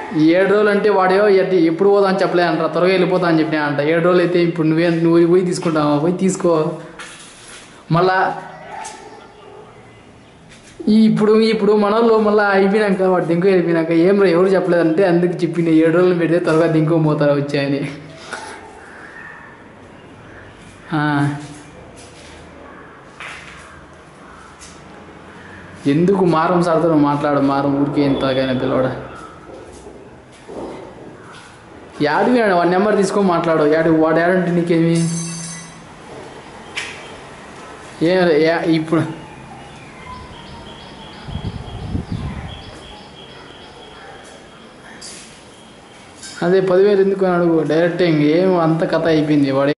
ఈ ఏడు రోజులు అంటే వాడేవో ఎట్టి ఎప్పుడు పోదా అని చెప్పలే అంటారా త్వరగా వెళ్ళిపోతా అని చెప్పినా అంట ఏడు రోజులు అయితే ఇప్పుడు నువ్వే నువ్వు పోయి తీసుకుంటావా పోయి తీసుకో మళ్ళా ఈ ఇప్పుడు ఇప్పుడు మనోళ్ళు మళ్ళీ అయిపోయినాక వాడు దింకు వెళ్ళిపోయినాక ఏం రా ఎవరు చెప్పలేదంటే అందుకు చెప్పింది ఏడు రోజులు పెడితే త్వరగా దింకు పోతారా వచ్చాయని ఆ. ఎందుకు మారం సార్తో నువ్వు మాట్లాడు మారం ఊరికే ఇంతకైనా పిల్లవాడా యాడివి వాడి నెంబర్ తీసుకొని మాట్లాడు యాడు వాడు యాడంటే నీకేమి ఏ యా- ఇప్పుడు అదే పదివేలు ఎందుకు అని అడుగు డైరెక్ట్ ఇంకేం అంత కథ అయిపోయింది వాడు